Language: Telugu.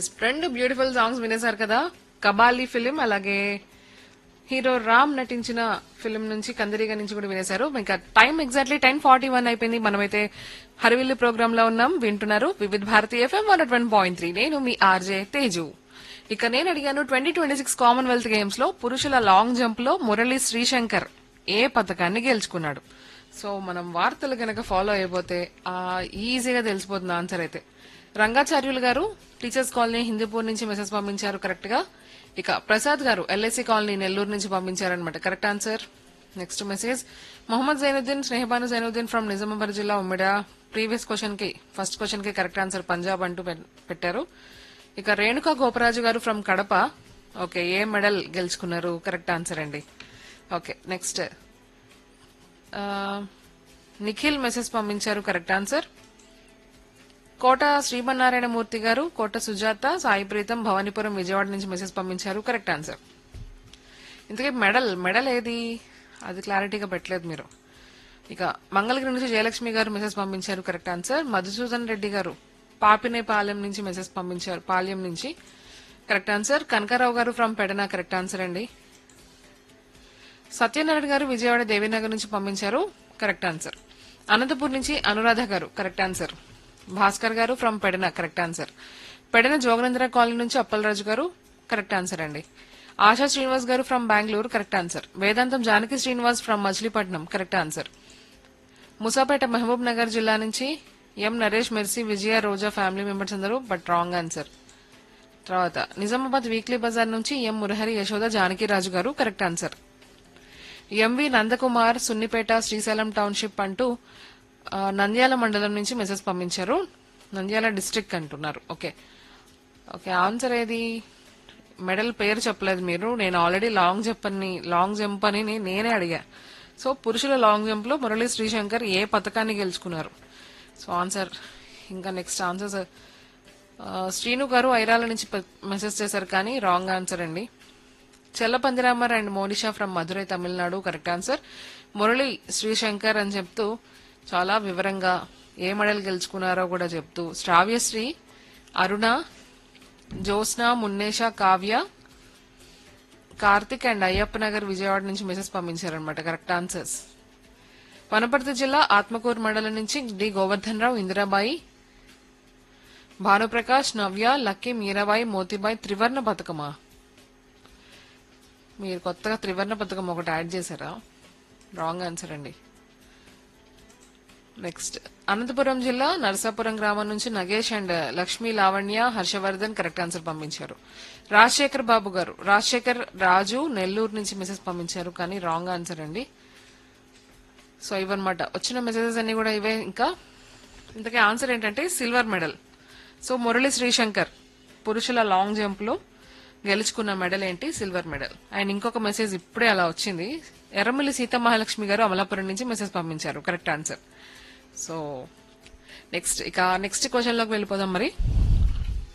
ఎస్ రెండు బ్యూటిఫుల్ సాంగ్స్ వినేశారు కదా కబాలి ఫిలిం అలాగే హీరో రామ్ నటించిన ఫిలిం నుంచి కందిరిగా నుంచి కూడా వినేశారు ఇంకా time exactly ten forty one అయిపోయింది మనమైతే హరివిల్లు ప్రోగ్రామ్ లో ఉన్నాం వింటున్నారు Vividh Bharati FM one one point three నేను మీ ఆర్జే తేజు ఇక నేను అడిగాను twenty twenty six Commonwealth games లో పురుషుల లాంగ్ జంప్ లో మురళి శ్రీశంకర్ ఏ పథకాన్ని గెలుచుకున్నాడు సో మనం వార్తలు గనక ఫాలో అయిపోతే ఆ ఈజీగా తెలిసిపోతుంది ఆన్సర్ అయితే రంగాచార్యులు గారు టీచర్స్ కాలనీ హిందూపూర్ నుంచి మెసేజ్ పంపించారు కరెక్ట్ గా ఇక ప్రసాద్ గారు ఎల్ఐసి కాలనీ నెల్లూరు నుంచి పంపించారనమాట correct answer next message Mohammed Zainuddin Snehabanu Zainuddin from Nizamabad జిల్లా ఉమ్మిడ ప్రీవియస్ క్వశ్చన్ కి ఫస్ట్ క్వశ్చన్ కి కరెక్ట్ ఆన్సర్ పంజాబ్ అంటూ పెట్- పెట్టారు ఇక రేణుకా గోపరాజు గారు ఫ్రమ్ కడప ఓకే ఏ మెడల్ గెలుచుకున్నారు కరెక్ట్ ఆన్సర్ అండి ఓకే నెక్స్ట్ ఆ, నిఖిల్ మెసేజ్ పంపించారు కరెక్ట్ ఆన్సర్ కోట శ్రీమన్నారాయణ మూర్తి గారు కోట సుజాత సాయి ప్రీతం భవానీపురం విజయవాడ నుంచి మెసేజ్ పంపించారు కరెక్ట్ ఆన్సర్ ఇంతకీ మెడల్ మెడల్ ఏది అది క్లారిటీగా పెట్టలేదు మీరు ఇక మంగళగిరి నుంచి జయలక్ష్మి గారు మెసేజ్ పంపించారు కరెక్ట్ ఆన్సర్ మధుసూదన్ రెడ్డి గారు పాపినే పాలెం నుంచి మెసేజ్ పంపించారు పాలెం నుంచి కరెక్ట్ ఆన్సర్ కనకారావు గారు ఫ్రమ్ పెడన కరెక్ట్ ఆన్సర్ అండి సత్యనారాయణ గారు విజయవాడ దేవీనగర్ నుంచి పంపించారు కరెక్ట్ ఆన్సర్ అనంతపూర్ నుంచి అనురాధ గారు correct answer Bhaskar garu from Pedana correct answer Pedana Joganendra colony నుంచి అప్పలరాజు గారు కరెక్ట్ ఆన్సర్ అండి ఆశా శ్రీనివాస్ గారు from Bengaluru correct answer Vedantam Janaki Srinivas from Machilipatnam correct answer Musapeta Mahbub Nagar జిల్లా నుంచి M Naresh Mercy Vijaya Roja family members అందరూ బట్ రాంగ్ ఆన్సర్ తర్వాత నిజామాబాద్ వీక్లీ బజార్ నుంచి ఎం Murahari Yashoda Janakiraju garu correct answer MV Nandakumar Sunnipeta Srisailam township అంటూ ఆ, నంద్యాల మండలం నుంచి మెసేజ్ పంపించారు నంద్యాల డిస్ట్రిక్ట్ అంటున్నారు ఓకే ఓకే ఆన్సర్ ఏది మెడల్ పేరు చెప్పలేదు మీరు నేను ఆల్రెడీ లాంగ్ జంప్ అని లాంగ్ జంప్ అని నే- నేనే అడిగా సో పురుషుల లాంగ్ జంప్ లో మురళీ శ్రీశంకర్ ఏ పథకాన్ని గెలుచుకున్నారు సో ఆన్సర్ ఇంకా నెక్స్ట్ ఆన్సర్స్ శ్రీను గారు ఐరాల నుంచి పె- మెసేజ్ చేశారు కానీ రాంగ్ ఆన్సర్ అండి Chellapandiramar and Monisha from Madurai Tamil Nadu correct answer Murali Sreeshankar అని చెప్తూ చాలా వివరంగా ఏ మెడల్ గెలుచుకున్నారో కూడా చెప్తూ శ్రావ్యశ్రీ అరుణ జ్యోత్స్న మున్నేష కావ్య కార్తిక్ అండ్ అయ్యప్ప నగర్ విజయవాడ నుంచి మెసేజ్ పంపించారనమాట కరెక్ట్ ఆన్సర్స్ వనపర్తి జిల్లా ఆత్మకూరు మండలం నుంచి డి గోవర్ధన్ రావు ఇందిరాబాయి భానుప్రకాష్ నవ్య లక్కీ మీరాబాయి మోతీబాయి త్రివర్ణ పథకమా మీరు కొత్తగా త్రివర్ణ పథకం ఒకటి యాడ్ చేశారా రాంగ్ ఆన్సర్ అండి నెక్స్ట్ అనంతపురం జిల్లా నరసాపురం గ్రామం నుంచి Nagesh and Lakshmi Lavanya Harshavardhan correct answer పంపించారు రాజశేఖర్ బాబు గారు రాజశేఖర్ రాజు నెల్లూరు నుంచి మెసేజ్ పంపించారు కానీ రాంగ్ ఆన్సర్ అండి సో ఇవన్నమాట వచ్చిన మెసేజెస్ అన్ని కూడా ఇవే ఇంకా ఇంతకీ ఆన్సర్ ఏంటంటే silver medal so Murali Sreeshankar పురుషుల లాంగ్ జంప్ లో గెలుచుకున్న మెడల్ ఏంటి సిల్వర్ మెడల్ అండ్ ఇంకొక మెసేజ్ ఇప్పుడే అలా వచ్చింది ఎర్రమల్లి సీతమహాలక్ష్మి గారు అమలాపురం నుంచి మెసేజ్ పంపించారు కరెక్ట్ ఆన్సర్ సో నెక్స్ట్ ఇక నెక్స్ట్ క్వశ్చన్ లోకి వెళ్ళిపోదాం మరి